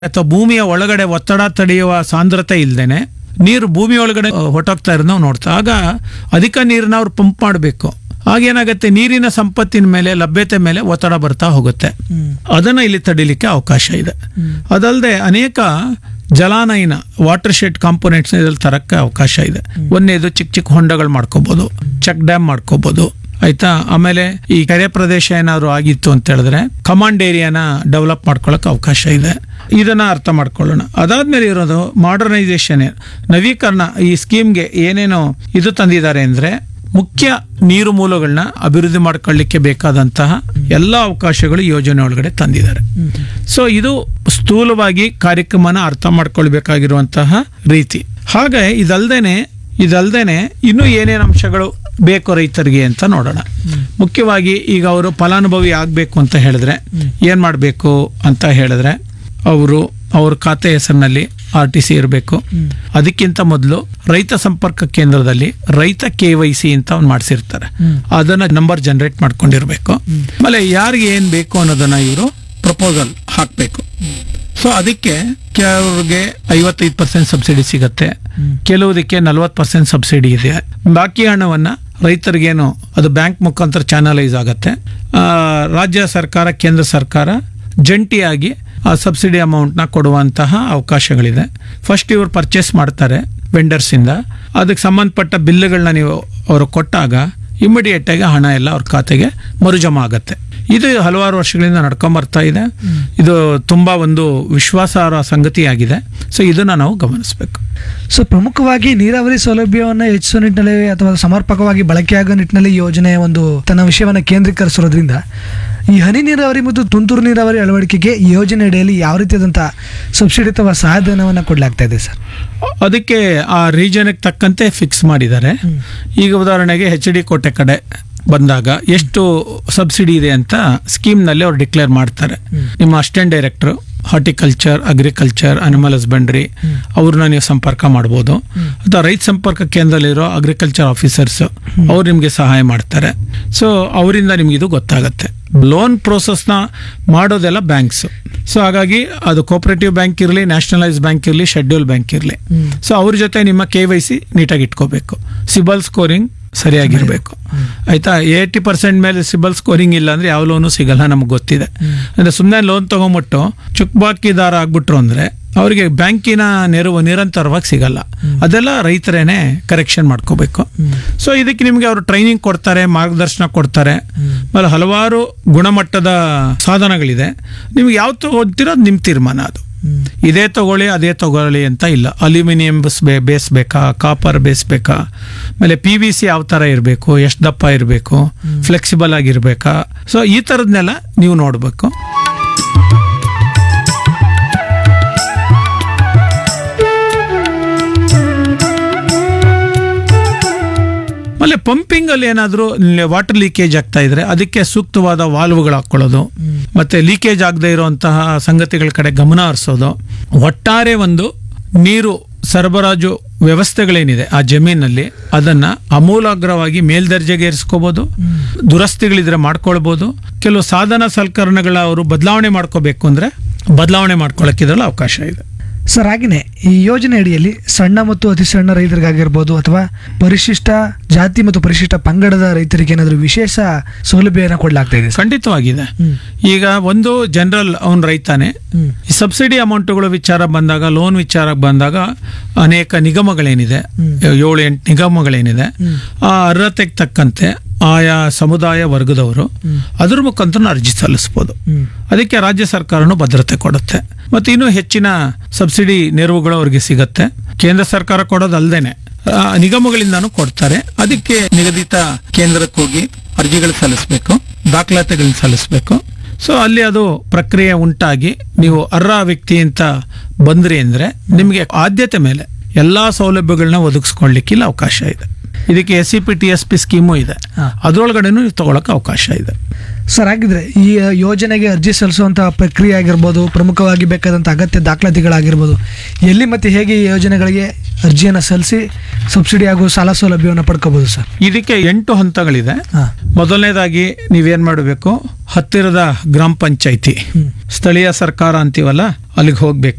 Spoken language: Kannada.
ಅಥವಾ ಭೂಮಿಯ ಒಳಗಡೆ ಒತ್ತಡ ತಡೆಯುವ ಸಾಂದ್ರತೆ ಇಲ್ದೇನೆ ನೀರು ಭೂಮಿ ಒಳಗಡೆ ಅಹ್, ಹೊರಟೋಗ್ತಾ ಇರೋದು ನಾವು ನೋಡ್ತಾ ಆಗ ಅಧಿಕ ನೀರನ್ನ ಅವ್ರು ಪಂಪ್ ಮಾಡಬೇಕು ಆಗೇನಾಗತ್ತೆ ನೀರಿನ ಸಂಪತ್ತಿನ ಮೇಲೆ ಲಭ್ಯತೆ ಮೇಲೆ ಒತ್ತಡ ಬರ್ತಾ ಹೋಗುತ್ತೆ ಅದನ್ನ ಇಲ್ಲಿ ತಡಿಲಿಕ್ಕೆ ಅವಕಾಶ ಇದೆ ಅದಲ್ಲದೆ ಅನೇಕ ಜಲಾನಯನ ವಾಟರ್ ಶೆಡ್ ಕಾಂಪೋನೆಂಟ್ಸ್ ಇದ್ರಲ್ಲಿ ತರಕ್ಕೆ ಅವಕಾಶ ಇದೆ ಒಂದೇದು ಚಿಕ್ಕ ಚಿಕ್ಕ ಹೊಂಡಗಳು ಮಾಡ್ಕೋಬಹುದು ಚೆಕ್ ಡ್ಯಾಮ್ ಮಾಡ್ಕೋಬಹುದು ಆಯ್ತಾ ಆಮೇಲೆ ಈ ಕೆರೆ ಪ್ರದೇಶ ಏನಾದ್ರು ಆಗಿತ್ತು ಅಂತ ಹೇಳಿದ್ರೆ ಕಮಾಂಡ್ ಏರಿಯಾನ ಡೆವಲಪ್ ಮಾಡ್ಕೊಳ್ಳೋಕೆ ಅವಕಾಶ ಇದೆ ಇದನ್ನ ಅರ್ಥ ಮಾಡ್ಕೊಳ್ಳೋಣ ಅದಾದ್ಮೇಲೆ ಇರೋದು ಮಾಡರ್ನೈಸೇಷನ್ ನವೀಕರಣ ಈ ಸ್ಕೀಮ್ಗೆ ಏನೇನು ಇದು ತಂದಿದ್ದಾರೆ ಅಂದ್ರೆ ಮುಖ್ಯ ನೀರು ಮೂಲಗಳನ್ನ ಅಭಿವೃದ್ಧಿ ಮಾಡ್ಕೊಳ್ಳಿಕ್ಕೆ ಬೇಕಾದಂತಹ ಎಲ್ಲ ಅವಕಾಶಗಳು ಈ ಯೋಜನೆ ಒಳಗಡೆ ತಂದಿದ್ದಾರೆ ಸೊ ಇದು ಸ್ಥೂಲವಾಗಿ ಕಾರ್ಯಕ್ರಮನ ಅರ್ಥ ಮಾಡ್ಕೊಳ್ಬೇಕಾಗಿರುವಂತಹ ರೀತಿ ಹಾಗೆ ಇದಲ್ದೇನೆ ಇದಲ್ದೇನೆ ಇನ್ನೂ ಏನೇನು ಅಂಶಗಳು ಬೇಕು ರೈತರಿಗೆ ಅಂತ ನೋಡೋಣ ಮುಖ್ಯವಾಗಿ ಈಗ ಅವರು ಫಲಾನುಭವಿ ಆಗಬೇಕು ಅಂತ ಹೇಳಿದ್ರೆ ಏನ್ ಮಾಡಬೇಕು ಅಂತ ಹೇಳಿದ್ರೆ ಅವರು ಅವ್ರ ಖಾತೆ ಹೆಸರಿನಲ್ಲಿ ಆರ್ ಟಿ ಸಿ ಇರಬೇಕು ಅದಕ್ಕಿಂತ ಮೊದಲು ರೈತ ಸಂಪರ್ಕ ಕೇಂದ್ರದಲ್ಲಿ ರೈತ ಕೆ ವೈ ಸಿ ಅಂತ ಒಂದು ಮಾಡಿಸಿರ್ತಾರೆ ಅದನ್ನ ನಂಬರ್ ಜನರೇಟ್ ಮಾಡ್ಕೊಂಡಿರ್ಬೇಕು ಆಮೇಲೆ ಯಾರಿಗೆ ಏನ್ ಬೇಕು ಅನ್ನೋದನ್ನ ಇವರು ಪ್ರಪೋಸಲ್ ಹಾಕಬೇಕು ಸೊ ಅದಕ್ಕೆ ಕೆಲವ್ರಿಗೆ ಐವತ್ತೈದು ಪರ್ಸೆಂಟ್ ಸಬ್ಸಿಡಿ ಸಿಗತ್ತೆ ಕೆಲವುದಕ್ಕೆ ನಲವತ್ತು ಪರ್ಸೆಂಟ್ ಸಬ್ಸಿಡಿ ಇದೆ ಬಾಕಿ ಹಣವನ್ನ ರೈತರಿಗೇನು ಅದು ಬ್ಯಾಂಕ್ ಮುಖಾಂತರ ಚಾನಲೈಸ್ ಆಗತ್ತೆ ಆ, ರಾಜ್ಯ ಸರ್ಕಾರ ಕೇಂದ್ರ ಸರ್ಕಾರ ಜಂಟಿಯಾಗಿ ಆ ಸಬ್ಸಿಡಿ ಅಮೌಂಟ್ನ ಕೊಡುವಂತಹ ಅವಕಾಶಗಳಿದೆ ಫಸ್ಟ್ ಇವರು ಪರ್ಚೇಸ್ ಮಾಡ್ತಾರೆ ವೆಂಡರ್ಸ್ ಇಂದ ಅದಕ್ಕೆ ಸಂಬಂಧಪಟ್ಟ ಬಿಲ್ಗಳನ್ನ ನೀವು ಅವರು ಕೊಟ್ಟಾಗ ಇಮಿಡಿಯೇಟ್ ಆಗಿ ಹಣ ಎಲ್ಲ ಅವ್ರ ಖಾತೆಗೆ ಮರುಜಮಾ ಆಗತ್ತೆ ಇದು ಹಲವಾರು ವರ್ಷಗಳಿಂದ ನಡ್ಕೊಂಡ್ ಬರ್ತಾ ಇದೆ ಇದು ತುಂಬಾ ಒಂದು ವಿಶ್ವಾಸಾರ್ಹ ಸಂಗತಿಯಾಗಿದೆ ಸೊ ಇದನ್ನ ನಾವು ಗಮನಿಸಬೇಕು ಸೊ ಪ್ರಮುಖವಾಗಿ ನೀರಾವರಿ ಸೌಲಭ್ಯವನ್ನು ಹೆಚ್ಚಿಸುವ ನಿಟ್ಟಿನಲ್ಲಿ ಅಥವಾ ಸಮರ್ಪಕವಾಗಿ ಬಳಕೆಯಾಗುವ ನಿಟ್ಟಿನಲ್ಲಿ ಈ ಯೋಜನೆ ಒಂದು ತನ್ನ ವಿಷಯವನ್ನು ಕೇಂದ್ರೀಕರಿಸಿರೋದ್ರಿಂದ ಈ ಹನಿ ನೀರಾವರಿ ಮತ್ತು ತುಂತುರು ನೀರಾವರಿ ಅಳವಡಿಕೆಗೆ ಈ ಯೋಜನೆ ಅಡಿಯಲ್ಲಿ ಯಾವ ರೀತಿಯಾದಂತಹ ಸಬ್ಸಿಡಿ ಅಥವಾ ಸಹಾಯಧನವನ್ನು ಕೊಡಲಾಗ್ತಾ ಇದೆ ಸರ್ ಅದಕ್ಕೆ ಆ ರೀಜನ್ಗೆ ತಕ್ಕಂತೆ ಫಿಕ್ಸ್ ಮಾಡಿದ್ದಾರೆ ಈಗ ಉದಾಹರಣೆಗೆ ಎಚ್ ಡಿ ಕೋಟೆ ಕಡೆ ಬಂದಾಗ ಎಷ್ಟು ಸಬ್ಸಿಡಿ ಇದೆ ಅಂತ ಸ್ಕೀಮ್ನಲ್ಲಿ ಅವ್ರು ಡಿಕ್ಲೇರ್ ಮಾಡ್ತಾರೆ ನಿಮ್ಮ assistant director horticulture agriculture animal husbandry ಅವ್ರನ್ನ ನೀವು ಸಂಪರ್ಕ ಮಾಡ್ಬೋದು ಅಥವಾ ರೈತ ಸಂಪರ್ಕ ಕೇಂದ್ರದಲ್ಲಿರೋ ಅಗ್ರಿಕಲ್ಚರ್ ಆಫೀಸರ್ಸ್ ಅವ್ರು ನಿಮಗೆ ಸಹಾಯ ಮಾಡ್ತಾರೆ ಸೊ ಅವರಿಂದ ನಿಮ್ಗೆ ಇದು ಗೊತ್ತಾಗತ್ತೆ ಲೋನ್ ಪ್ರೋಸೆಸ್ನ ಮಾಡೋದೆಲ್ಲ ಬ್ಯಾಂಕ್ಸ್ ಸೊ ಹಾಗಾಗಿ ಅದು ಕೋಪರೇಟಿವ್ ಬ್ಯಾಂಕ್ ಇರಲಿ ನ್ಯಾಷನಲೈಸ್ ಬ್ಯಾಂಕ್ ಇರಲಿ ಶೆಡ್ಯೂಲ್ ಬ್ಯಾಂಕ್ ಇರಲಿ ಸೊ ಅವ್ರ ಜೊತೆ ನಿಮ್ಮ ಕೆ ವೈ ಸಿ ನೀಟಾಗಿ ಇಟ್ಕೋಬೇಕು ಸಿಬಲ್ ಸ್ಕೋರಿಂಗ್ ಸರಿಯಾಗಿರ್ಬೇಕು ಆಯ್ತಾ ಏಯ್ಟಿ ಪರ್ಸೆಂಟ್ ಮೇಲೆ ಸಿಬಲ್ ಸ್ಕೋರಿಂಗ್ ಇಲ್ಲ ಅಂದ್ರೆ ಯಾವ ಲೋನು ಸಿಗಲ್ಲ ನಮ್ಗೆ ಗೊತ್ತಿದೆ ಅಂದ್ರೆ ಸುಮ್ಮನೆ ಲೋನ್ ತಗೊಂಬಿಟ್ಟು ಚುಕ್ಬಾಕಿದಾರ ಆಗ್ಬಿಟ್ರು ಅಂದ್ರೆ ಅವರಿಗೆ ಬ್ಯಾಂಕಿನ ನೆರವು ನಿರಂತರವಾಗಿ ಸಿಗಲ್ಲ ಅದೆಲ್ಲ ರೈತರೇನೆ ಕರೆಕ್ಷನ್ ಮಾಡ್ಕೋಬೇಕು ಸೊ ಇದಕ್ಕೆ ನಿಮಗೆ ಅವರು ಟ್ರೈನಿಂಗ್ ಕೊಡ್ತಾರೆ ಮಾರ್ಗದರ್ಶನ ಕೊಡ್ತಾರೆ ಆಮೇಲೆ ಹಲವಾರು ಗುಣಮಟ್ಟದ ಸಾಧನಗಳಿದೆ ನಿಮ್ಗೆ ಯಾವ ತಗೋತೀರೋ ಅದು ನಿಮ್ಮ ತೀರ್ಮಾನ ಅದು ಇದೇ ತಗೊಳ್ಳಿ ಅದೇ ತಗೊಳ್ಳಿ ಅಂತ ಇಲ್ಲ ಅಲ್ಯೂಮಿನಿಯಂ ಬೇಸ್ ಬೇಕಾ ಕಾಪರ್ ಬೇಸ್ ಬೇಕಾ ಆಮೇಲೆ ಪಿ ವಿ ಸಿ ಯಾವ ಥರ ಇರಬೇಕು ಎಷ್ಟು ದಪ್ಪ ಇರಬೇಕು ಫ್ಲೆಕ್ಸಿಬಲ್ ಆಗಿರ್ಬೇಕಾ ಸೊ ಈ ಥರದ್ನೆಲ್ಲ ನೀವು ನೋಡಬೇಕು ಆಮೇಲೆ ಪಂಪಿಂಗ್ ಅಲ್ಲಿ ಏನಾದರೂ ವಾಟರ್ ಲೀಕೇಜ್ ಆಗ್ತಾ ಇದ್ರೆ ಅದಕ್ಕೆ ಸೂಕ್ತವಾದ ವಾಲ್ವ್ಗಳು ಹಾಕೊಳ್ಳೋದು ಮತ್ತೆ ಲೀಕೇಜ್ ಆಗದೆ ಇರುವಂತಹ ಸಂಗತಿಗಳ ಕಡೆ ಗಮನ ಹರಿಸೋದು ಒಟ್ಟಾರೆ ಒಂದು ನೀರು ಸರಬರಾಜು ವ್ಯವಸ್ಥೆಗಳೇನಿದೆ ಆ ಜಮೀನಲ್ಲಿ ಅದನ್ನ ಅಮೂಲಾಗ್ರವಾಗಿ ಮೇಲ್ದರ್ಜೆಗೆ ಏರಿಸ್ಕೋಬಹುದು ದುರಸ್ತಿಗಳಿದ್ರೆ ಮಾಡ್ಕೊಳ್ಬಹುದು ಕೆಲವು ಸಾಧನ ಸಲಕರಣೆಗಳ ಅವರು ಬದಲಾವಣೆ ಮಾಡ್ಕೋಬೇಕು ಅಂದ್ರೆ ಬದಲಾವಣೆ ಮಾಡ್ಕೊಳ್ಳೋಕೆ ಇದರಲ್ಲಿ ಅವಕಾಶ ಇದೆ ಸರ್ ಹಾಗೆಯೇ ಈ ಯೋಜನೆ ಅಡಿಯಲ್ಲಿ ಸಣ್ಣ ಮತ್ತು ಅತಿ ಸಣ್ಣ ರೈತರಿಗಾಗಿರ್ಬೋದು ಅಥವಾ ಪರಿಶಿಷ್ಟ ಜಾತಿ ಮತ್ತು ಪರಿಶಿಷ್ಟ ಪಂಗಡದ ರೈತರಿಗೆ ಏನಾದರೂ ವಿಶೇಷ ಸೌಲಭ್ಯನ ಕೊಡಲಾಗ್ತಾ ಇದೆ ಸರ್ ಖಂಡಿತವಾಗಿದೆ ಹ್ಮ್. ಈಗ ಒಂದು ಜನರಲ್ ಅವನ್ ರೈತಾನೆ ಹ್ಮ್. ಈ ಸಬ್ಸಿಡಿ ಅಮೌಂಟ್ಗಳು ವಿಚಾರ ಬಂದಾಗ ಲೋನ್ ವಿಚಾರ ಬಂದಾಗ ಅನೇಕ ನಿಗಮಗಳೇನಿದೆ ಏಳು ಎಂಟು ನಿಗಮಗಳೇನಿದೆ ಆ ಅರ್ಹತೆಗೆ ತಕ್ಕಂತೆ ಆಯಾ ಸಮುದಾಯ ವರ್ಗದವರು ಅದ್ರ ಮುಖಾಂತರ ಅರ್ಜಿ ಸಲ್ಲಿಸ್ಬೋದು ಹ್ಮ್. ಅದಕ್ಕೆ ರಾಜ್ಯ ಸರ್ಕಾರನು ಭದ್ರತೆ ಕೊಡುತ್ತೆ ಮತ್ತೆ ಇನ್ನೂ ಹೆಚ್ಚಿನ ಸಬ್ಸಿಡಿ ನೆರವುಗಳು ಅವ್ರಿಗೆ ಸಿಗತ್ತೆ ಕೇಂದ್ರ ಸರ್ಕಾರ ಕೊಡೋದಲ್ದೇನೆ ಆ, ನಿಗಮಗಳಿಂದಾನು ಕೊಡ್ತಾರೆ ಅದಕ್ಕೆ ನಿಗದಿತ ಕೇಂದ್ರಕ್ಕೆ ಹೋಗಿ ಅರ್ಜಿಗಳು ಸಲ್ಲಿಸಬೇಕು ದಾಖಲಾತಿಗಳನ್ನ ಸಲ್ಲಿಸಬೇಕು ಸೊ ಅಲ್ಲಿ ಅದು ಪ್ರಕ್ರಿಯೆ ಉಂಟಾಗಿ ನೀವು ಅರ್ಹ ವ್ಯಕ್ತಿ ಅಂತ ಬಂದ್ರಿ ಅಂದ್ರೆ ನಿಮಗೆ ಆದ್ಯತೆ ಮೇಲೆ ಎಲ್ಲಾ ಸೌಲಭ್ಯಗಳನ್ನ ಒದಗಿಸ್ಕೊಳ್ಳಿಕ್ಕಿಲ್ಲ ಅವಕಾಶ ಇದೆ ಇದಕ್ಕೆ S C P T S P scheme ಇದೆ ಹಾ. ಅದರೊಳಗಡೆನೂ ನೀವು ತಗೊಳಕ್ಕೆ ಅವಕಾಶ ಇದೆ ಸರ್ ಹಾಗಿದ್ರೆ ಈ ಯೋಜನೆಗೆ ಅರ್ಜಿ ಸಲ್ಲಿಸುವಂತಹ ಪ್ರಕ್ರಿಯೆ ಆಗಿರ್ಬೋದು ಪ್ರಮುಖವಾಗಿ ಬೇಕಾದಂಥ ಅಗತ್ಯ ದಾಖಲಾತಿಗಳಾಗಿರ್ಬೋದು ಎಲ್ಲಿ ಮತ್ತು ಹೇಗೆ ಈ ಯೋಜನೆಗಳಿಗೆ ಅರ್ಜಿಯನ್ನು ಸಲ್ಲಿಸಿ ಸಬ್ಸಿಡಿ ಹಾಗೂ ಸಾಲ ಸೌಲಭ್ಯವನ್ನು ಪಡ್ಕೋಬೋದು ಸರ್ ಇದಕ್ಕೆ ಎಂಟು ಹಂತಗಳಿದೆ ಹಾಂ ಮೊದಲನೇದಾಗಿ ನೀವೇನ್ ಮಾಡಬೇಕು ಹತ್ತಿರದ ಗ್ರಾಮ ಪಂಚಾಯಿತಿ ಸ್ಥಳೀಯ ಸರ್ಕಾರ ಅಂತೀವಲ್ಲ ಅಲ್ಲಿಗೆ ಹೋಗ್ಬೇಕು